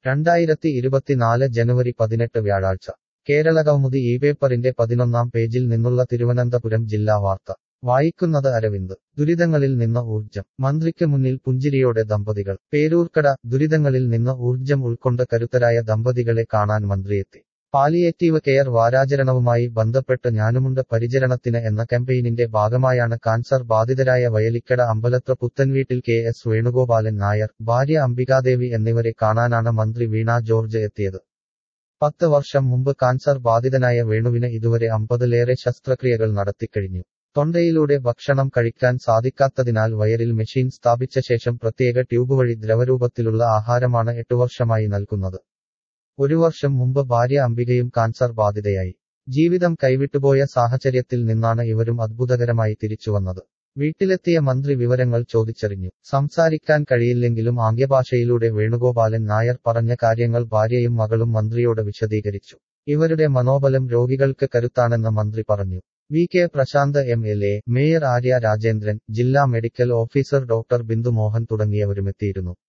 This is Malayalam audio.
രണ്ടായിരത്തി ഇരുപത്തിനാല് ജനുവരി പതിനെട്ട് വ്യാഴാഴ്ച കേരള കൗമുദി ഈ പേപ്പറിന്റെ പതിനൊന്നാം പേജിൽ നിന്നുള്ള തിരുവനന്തപുരം ജില്ലാ വാർത്ത വായിക്കുന്നത് അരവിന്ദ് ദുരിതങ്ങളിൽ നിന്ന് ഊർജം മന്ത്രിക്ക് മുന്നിൽ പുഞ്ചിരിയോടെ ദമ്പതികൾ പേരൂർക്കട ദുരിതങ്ങളിൽ നിന്ന് ഊർജം ഉൾക്കൊണ്ട് കരുത്തരായ ദമ്പതികളെ കാണാൻ മന്ത്രിയെത്തി പാലിയേറ്റീവ് കെയർ വാരാചരണവുമായി ബന്ധപ്പെട്ട് ഞാനുമുണ്ട് പരിചരണത്തിന് എന്ന ക്യാമ്പയിനിന്റെ ഭാഗമായാണ് കാൻസർ ബാധിതരായ വയലിക്കട അമ്പലത്ര പുത്തൻവീട്ടിൽ കെ എസ് വേണുഗോപാലൻ നായർ ഭാര്യ അംബികാദേവി എന്നിവരെ കാണാനാണ് മന്ത്രി വീണ ജോർജ് എത്തിയത് പത്ത് വർഷം മുമ്പ് കാൻസർ ബാധിതനായ വേണുവിന് ഇതുവരെ അമ്പതിലേറെ ശസ്ത്രക്രിയകൾ നടത്തിക്കഴിഞ്ഞു തൊണ്ടയിലൂടെ ഭക്ഷണം കഴിക്കാൻ സാധിക്കാത്തതിനാൽ വയറിൽ മെഷീൻ സ്ഥാപിച്ച ശേഷം പ്രത്യേക ട്യൂബ് വഴി ദ്രവരൂപത്തിലുള്ള ആഹാരമാണ് എട്ടു വർഷമായി നൽകുന്നത് ഒരു വർഷം മുമ്പ് ഭാര്യ അംബികയും കാൻസർ ബാധിതയായി ജീവിതം കൈവിട്ടുപോയ സാഹചര്യത്തിൽ നിന്നാണ് ഇവരും അത്ഭുതകരമായി തിരിച്ചുവന്നത് വീട്ടിലെത്തിയ മന്ത്രി വിവരങ്ങൾ ചോദിച്ചറിഞ്ഞു സംസാരിക്കാൻ കഴിയില്ലെങ്കിലും ആംഗ്യഭാഷയിലൂടെ വേണുഗോപാലൻ നായർ പറഞ്ഞ കാര്യങ്ങൾ ഭാര്യയും മകളും മന്ത്രിയോട് വിശദീകരിച്ചു ഇവരുടെ മനോബലം രോഗികൾക്ക് കരുത്താണെന്ന് മന്ത്രി പറഞ്ഞു V K Prasanth M L A mayor Arya Rajendran ജില്ലാ medical officer doctor Bindu Mohan തുടങ്ങിയവരുമെത്തിയിരുന്നു